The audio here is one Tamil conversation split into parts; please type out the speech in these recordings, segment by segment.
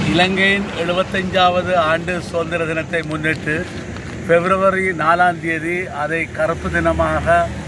இலங்கையின் எழுபத்தஞ்சாவது ஆண்டு சுதந்திர தினத்தை முன்னிட்டு பிப்ரவரி நாலாம் தேதி அதை கருப்பு தினமாக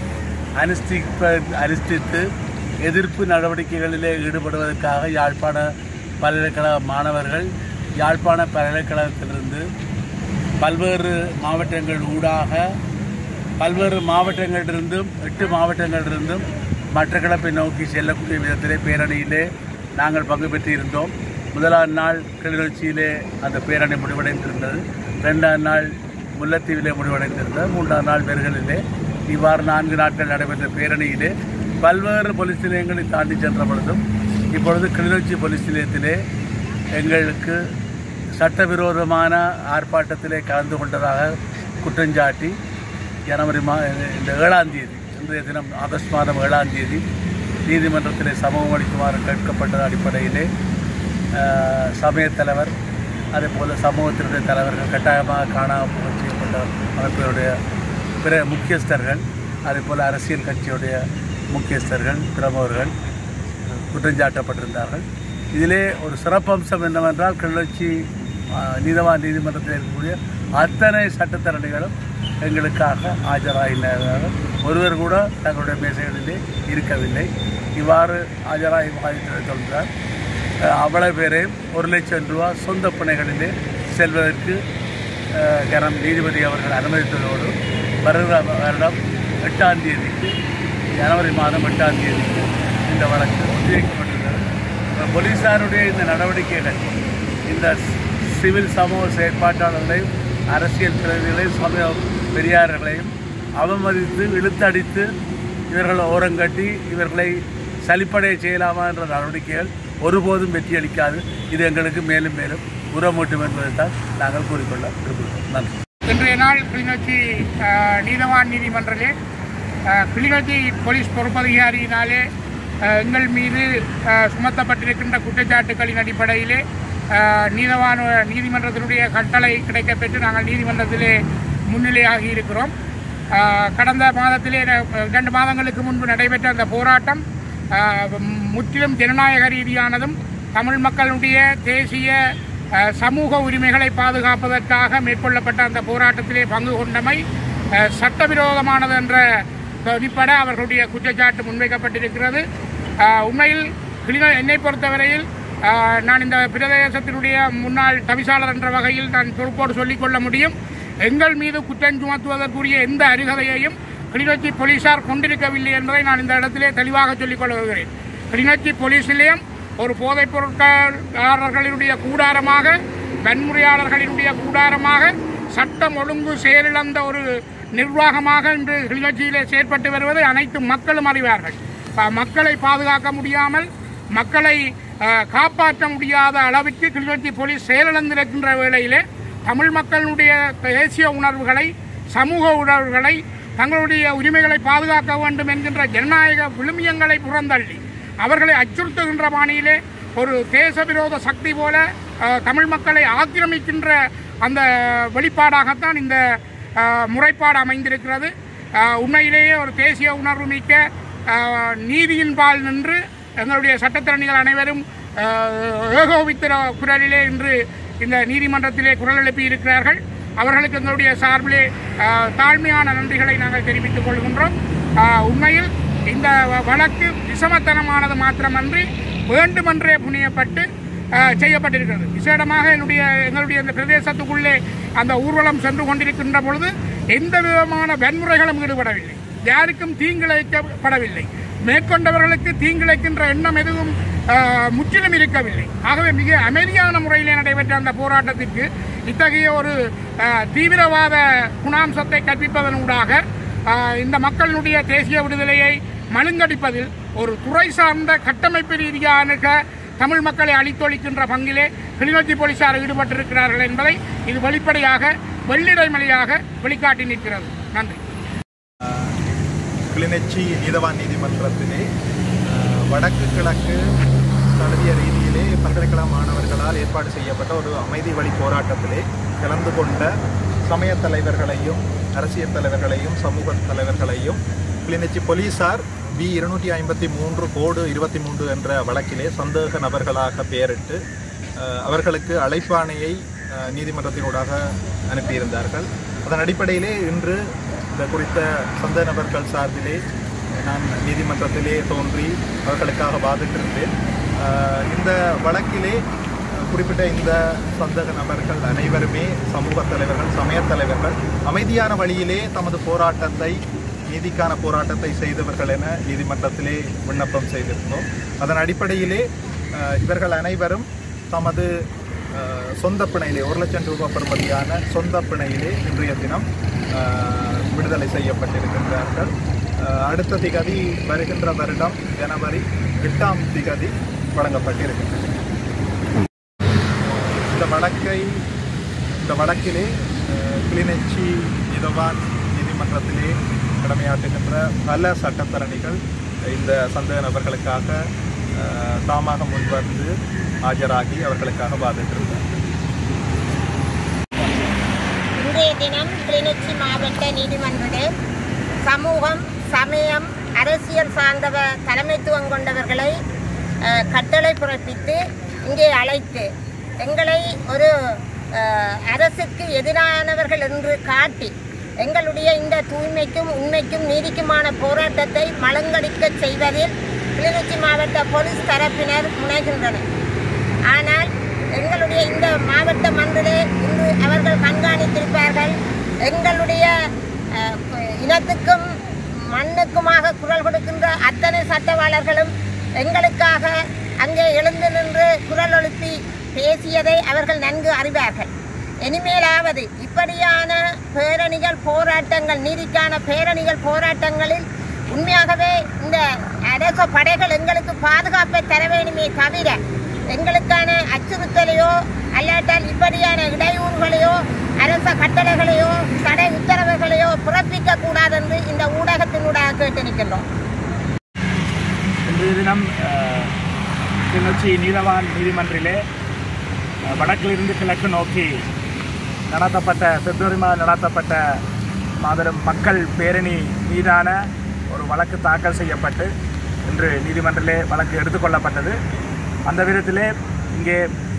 அனுஷ்டிப்ப அனுஷ்டித்து எதிர்ப்பு நடவடிக்கைகளிலே ஈடுபடுவதற்காக யாழ்ப்பாண பல்கலைக்கழக மாணவர்கள் யாழ்ப்பாண பல்கலைக்கழகத்திலிருந்து பல்வேறு மாவட்டங்கள் ஊடாக பல்வேறு மாவட்டங்களிலிருந்தும் எட்டு மாவட்டங்களிலிருந்தும் மட்டக்களப்பை நோக்கி செல்லக்கூடிய விதத்திலே பேரணியிலே நாங்கள் பங்கு பெற்றிருந்தோம் முதலாம் நாள் கிளிநொச்சியிலே அந்த பேரணி முடிவடைந்திருந்தது ரெண்டாம் நாள் முல்லைத்தீவிலே முடிவடைந்திருந்தது மூன்றாம் நாள் பெருகலிலே இவ்வாறு நான்கு நாட்கள் நடைபெற்ற பேரணியிலே பல்வேறு போலீஸ் நிலையங்களை தாண்டி சென்ற பொழுதும் இப்பொழுது கிளிநொச்சி போலீஸ் நிலையத்திலே எங்களுக்கு சட்டவிரோதமான ஆர்ப்பாட்டத்திலே கலந்து கொண்டதாக குற்றஞ்சாட்டி ஜனவரி மா இந்த ஏழாம் தேதி இன்றைய தினம் ஆகஸ்ட் மாதம் ஏழாம் தேதி நீதிமன்றத்திலே சமூகம் அளிக்குமாறு கேட்கப்பட்ட அடிப்படையிலே ஆஹ், சமயத் தலைவர் அதே போல் சமூகத்தினுடைய தலைவர்கள் கட்டாயமாக காணாமல் போக செய்யப்பட்ட அமைப்பினுடைய பிற முக்கியஸ்தர்கள் அதே போல் அரசியல் கட்சியுடைய முக்கியஸ்தர்கள் பிரமுகர்கள் குற்றஞ்சாட்டப்பட்டிருந்தார்கள் இதிலே ஒரு சிறப்பம்சம் என்னவென்றால் கிளர்ச்சி ஆஹ், நீதவான் நீதிமன்றத்தில் இருக்கக்கூடிய அத்தனை சட்டத்தரணிகளும் எங்களுக்காக ஆஜராகினார்கள் ஒருவர் கூட தங்களுடைய மேசைகளிலே இருக்கவில்லை இவ்வாறு ஆஜராகி வாதித்ததை சொல்கிறார் அஹ், அவ்வளவு பேரையும் ஒரு லட்சம் ரூபா சொந்த பிணைகளிலே செல்வதற்கு அஹ், கனம் நீதிபதி அவர்கள் அனுமதித்ததோடு வருகிற வருடம் எட்டாம் தேதிக்கு ஜனவரி மாதம் எட்டாம் தேதிக்கு இந்த வழக்கு ஒத்திவைக்கப்பட்டுள்ளது அஹ், போலீசாருடைய இந்த நடவடிக்கைகள் இந்த சிவில் சமூக செயற்பாட்டாளர்களையும் அரசியல் பிரதிகளையும் சமூக பெரியார்களையும் அவமதித்து இழுத்தடித்து இவர்களை ஓரங்கட்டி இவர்களை சலிப்படைய செய்யலாமா என்ற நடவடிக்கைகள் ஒருபோதும் வெற்றியளிக்காது இது எங்களுக்கு மேலும் மேலும் உரமூட்டும் என்பதை தான் நாங்கள் கூறிக்கொள்ள விரும்புகிறோம் நன்றி இன்றைய நாள் கிளிநொச்சி அஹ், நீதவான் நீதிமன்றத்திலே அஹ், கிளிநொச்சி போலீஸ் பொறுப்பதிகாரியினாலே அஹ், எங்கள் மீது அஹ், சுமத்தப்பட்டிருக்கின்ற குற்றச்சாட்டுகளின் அடிப்படையிலே அஹ், நீதவான் நீதிமன்றத்தினுடைய கட்டளை கிடைக்கப்பெற்று நாங்கள் நீதிமன்றத்திலே முன்னிலையாகி இருக்கிறோம் அஹ், கடந்த மாதத்திலே ந- இரண்டு மாதங்களுக்கு முன்பு நடைபெற்ற அந்த போராட்டம் அஹ், முற்றிலும் ஜனநாயக ரீதியானதும் தமிழ் மக்களுடைய தேசிய அஹ், சமூக உரிமைகளை பாதுகாப்பதற்காக மேற்கொள்ளப்பட்ட அந்த போராட்டத்திலே பங்கு கொண்டமை அஹ், சட்டவிரோதமானது என்ற வெளிப்பட அவர்களுடைய குற்றச்சாட்டு முன்வைக்கப்பட்டிருக்கிறது அஹ், உண்மையில் கிளிநொ என்னை பொறுத்தவரையில் அஹ், நான் இந்த பிரதேசத்தினுடைய முன்னாள் தவிசாளர் என்ற வகையில் நான் பொறுப்போடு சொல்லிக்கொள்ள முடியும் எங்கள் மீது குற்றம் சுமத்துவதற்குரிய எந்த அருகதையையும் கிளிநொச்சி போலீசார் கொண்டிருக்கவில்லை என்பதை நான் இந்த இடத்திலே தெளிவாக சொல்லிக் கொள்ள வருகிறேன் கிளிநொச்சி போலீஸ் நிலையம் ஒரு போதைப் பொருட்காரர்களினுடைய கூடாரமாக வன்முறையாளர்களினுடைய கூடாரமாக சட்டம் ஒழுங்கு செயலிழந்த ஒரு நிர்வாகமாக இன்று கிளிநொச்சியிலே செயற்பட்டு வருவதை அனைத்து மக்களும் அறிவார்கள் ப- மக்களை பாதுகாக்க முடியாமல் மக்களை அஹ், காப்பாற்ற முடியாத அளவிற்கு கிளிநொச்சி போலீஸ் செயலிழந்திருக்கின்ற வேளையிலே தமிழ் மக்களுடைய தேசிய உணர்வுகளை சமூக உணர்வுகளை தங்களுடைய உரிமைகளை பாதுகாக்க வேண்டும் என்கின்ற ஜனநாயக விழுமியங்களை புறந்தள்ளி அவர்களை அச்சுறுத்துகின்ற பாணியிலே ஒரு தேச விரோத சக்தி போல அஹ், தமிழ் மக்களை ஆக்கிரமிக்கின்ற அந்த வெளிப்பாடாகத்தான் இந்த அஹ், முறைப்பாடு அமைந்திருக்கிறது அஹ், உண்மையிலேயே ஒரு தேசிய உணர்வு மிக்க அஹ், நீதியின் பால் நின்று எங்களுடைய சட்டத்திறனிகள் அனைவரும் அஹ், ஏகோபித்திர குரலிலே இன்று இந்த நீதிமன்றத்திலே குரல் எழுப்பி இருக்கிறார்கள் அவர்களுக்கு எங்களுடைய சார்பிலே அஹ், தாழ்மையான நன்றிகளை நாங்கள் தெரிவித்துக் கொள்கின்றோம் அஹ், உண்மையில் இந்த வ- வழக்கு விஷமத்தனமானது மாத்திரமன்றி வேண்டுமென்றே புனியப்பட்டு அஹ், செய்யப்பட்டிருக்கிறது விசேடமாக என்னுடைய எங்களுடைய இந்த பிரதேசத்துக்குள்ளே அந்த ஊர்வலம் சென்று கொண்டிருக்கின்ற பொழுது எந்த விதமான வன்முறைகளும் ஈடுபடவில்லை யாருக்கும் தீங்கிழைக்கப்படவில்லை மேற்கொண்டவர்களுக்கு தீங்கிழைக்கின்ற எண்ணம் எதுவும் அஹ், முற்றிலும் இருக்கவில்லை ஆகவே மிக அமைதியான முறையிலே நடைபெற்ற அந்த போராட்டத்திற்கு இத்தகைய ஒரு அஹ், தீவிரவாத குணாம்சத்தை கற்பிப்பதனூடாக அஹ், இந்த மக்களுடைய தேசிய விடுதலையை மழுங்கடிப்பதில் ஒரு துறை சார்ந்த கட்டமைப்பு ரீதியான தமிழ் மக்களை அழித்தொழிக்கின்ற பங்கிலே கிளிநொச்சி போலீசார் ஈடுபட்டிருக்கிறார்கள் என்பதை இது வெளிப்படையாக வெள்ளிடைமலையாக வெளிக்காட்டி நிற்கிறது நன்றி கிளிநொச்சி நீதவான் நீதிமன்றத்திலே அஹ், வடக்கு கிழக்கு தழுவிய ரீதியிலே பல்கலைக்கழக மாணவர்களால் ஏற்பாடு செய்யப்பட்ட ஒரு அமைதி வழி போராட்டத்திலே கலந்து கொண்ட சமய தலைவர்களையும் அரசியல் தலைவர்களையும் சமூக தலைவர்களையும் கிளிநொச்சி போலீசார் வி இருநூற்றி ஐம்பத்தி மூன்று கோடு இருபத்தி மூன்று என்ற வழக்கிலே சந்தேக நபர்களாக பெயரிட்டு அஹ், அவர்களுக்கு அழைப்பாணையை அஹ், நீதிமன்றத்தினூடாக அனுப்பியிருந்தார்கள் அதன் அடிப்படையிலே இன்று இந்த குறித்த சந்த நபர்கள் சார்பிலே நான் நீதிமன்றத்திலே தோன்றி அவர்களுக்காக வாதிட்டிருந்தேன் அஹ், இந்த வழக்கிலே குறிப்பிட்ட இந்த சந்தக நபர்கள் அனைவருமே சமூக தலைவர்கள் சமயத் தலைவர்கள் அமைதியான வழியிலே தமது போராட்டத்தை நீதிக்கான போராட்டத்தை செய்தவர்கள் என நீதிமன்றத்திலே விண்ணப்பம் செய்திருந்தோம் அதன் அடிப்படையிலே அஹ், இவர்கள் அனைவரும் தமது அஹ், சொந்த பிணையிலே ஒரு லட்சம் ரூபாய் பெறுமதியான சொந்த பிணையிலே இன்றைய தினம் அஹ், விடுதலை செய்யப்பட்டிருக்கின்றார்கள் அஹ், அடுத்த திகதி வருகின்ற வருடம் ஜனவரி எட்டாம் திகதி வழங்கப்பட்டிருக்கின்றது இந்த வழக்கை இந்த வழக்கிலே அஹ், கிளிநொச்சி நீதவான் நீதிமன்றத்திலே கடமையாற்றுகின்ற பல சட்டத்தரணிகள் இந்த சந்தேக நபர்களுக்காக அஹ், தாமாக முன்வந்து ஆஜராகி அவர்களுக்காக வாதிட்டிருந்தார் இன்றைய தினம் கிளிநொச்சி மாவட்ட நீதிமன்றத்தில் சமூகம் சமயம் அரசியல் சார்ந்தவ தலைமைத்துவம் கொண்டவர்களை அஹ், கட்டளை பிறப்பித்து இங்கே அழைத்து எங்களை ஒரு அஹ், அரசுக்கு எதிரானவர்கள் என்று காட்டி எங்களுடைய இந்த தூய்மைக்கும் உண்மைக்கும் நீதிக்குமான போராட்டத்தை மலங்கடிக்க செய்வதில் கிளிநொச்சி மாவட்ட போலீஸ் தரப்பினர் முனைகின்றனர் ஆனால் எங்களுடைய இந்த மாவட்ட மன்றிலே இன்று அவர்கள் கண்காணித்திருப்பார்கள் எங்களுடைய அஹ், இனத்துக்கும் மண்ணுக்குமாக குரல் கொடுக்கின்ற அத்தனை சட்டவாளர்களும் எங்களுக்காக அங்கே எழுந்து நின்று குரல் எழுப்பி பேசியதை அவர்கள் நன்கு அறிவார்கள் இனிமேலாவது இப்படியான பேரணிகள் போராட்டங்கள் நீதிக்கான பேரணிகள் போராட்டங்களில் உண்மையாகவே இந்த அரச படைகள் எங்களுக்கு பாதுகாப்பை தர வேண்டுமே தவிர எங்களுக்கான அச்சுறுத்தலையோ அல்லாட்டால் இப்படியான இடையூறுகளையோ அரச கட்டளைகளையோ தடை உத்தரவுகளையோ பிறப்பிக்க கூடாது என்று இந்த ஊடகத்தினூடாக கேட்டு நிற்கின்றோம் இன்றைய தினம் அஹ், கிளிநொச்சி நீதவான் நீதிமன்றிலே அஹ், வடக்கிலிருந்து கிழக்கு நோக்கி நடத்தப்பட்ட பிப்ரவரி மாதம் நடத்தப்பட்ட மாபெரும் மக்கள் பேரணி மீதான ஒரு வழக்கு தாக்கல் செய்யப்பட்டு இன்று நீதிமன்றிலே வழக்கு எடுத்துக்கொள்ளப்பட்டது அந்த விதத்திலே இங்கே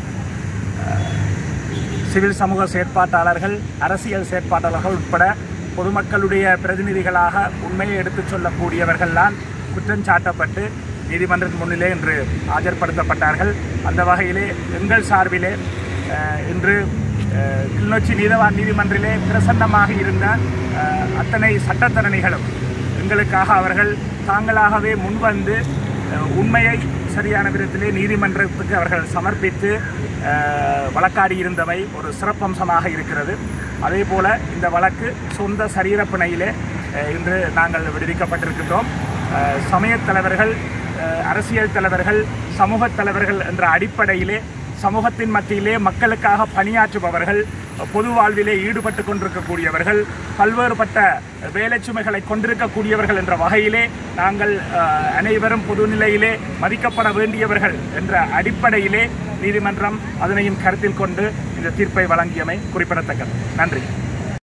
சிவில் சமூக செயற்பாட்டாளர்கள் அரசியல் செயற்பாட்டாளர்கள் உட்பட பொதுமக்களுடைய பிரதிநிதிகளாக உண்மையை எடுத்துச் சொல்லக்கூடியவர்கள்தான் குற்றம் சாட்டப்பட்டு நீதிமன்றத்தின் முன்னிலே இன்று ஆஜர்படுத்தப்பட்டார்கள் அந்த வகையிலே எங்கள் சார்பிலே அஹ், இன்று அஹ், கிளிநொச்சி நீதவான் நீதிமன்றிலே பிரசன்னமாக இருந்த அஹ், அத்தனை சட்டத்தரணிகளும் எங்களுக்காக அவர்கள் தாங்களாகவே முன்வந்து அஹ், உண்மையை சரியான விதத்திலே நீதிமன்றத்துக்கு அவர்கள் சமர்ப்பித்து அஹ், வழக்காடி இருந்தவை ஒரு சிறப்பம்சமாக இருக்கிறது அதே போல இந்த வழக்கு சொந்த சரீரப்பிணையிலே அஹ், இன்று நாங்கள் விடுவிக்கப்பட்டிருக்கின்றோம் அஹ், சமயத் தலைவர்கள் அஹ், அரசியல் தலைவர்கள் சமூகத் தலைவர்கள் என்ற அடிப்படையிலே சமூகத்தின் மத்தியிலே மக்களுக்காக பணியாற்றுபவர்கள் பொது வாழ்விலே ஈடுபட்டு கொண்டிருக்கக்கூடியவர்கள் பல்வேறுபட்ட வேலைச்சுமைகளை கொண்டிருக்கக்கூடியவர்கள் என்ற வகையிலே நாங்கள் அஹ், அனைவரும் பொதுநிலையிலே மதிக்கப்பட வேண்டியவர்கள் என்ற அடிப்படையிலே நீதிமன்றம் அதனையும் கருத்தில் கொண்டு இந்த தீர்ப்பை வழங்கியமை குறிப்பிடத்தக்கது நன்றி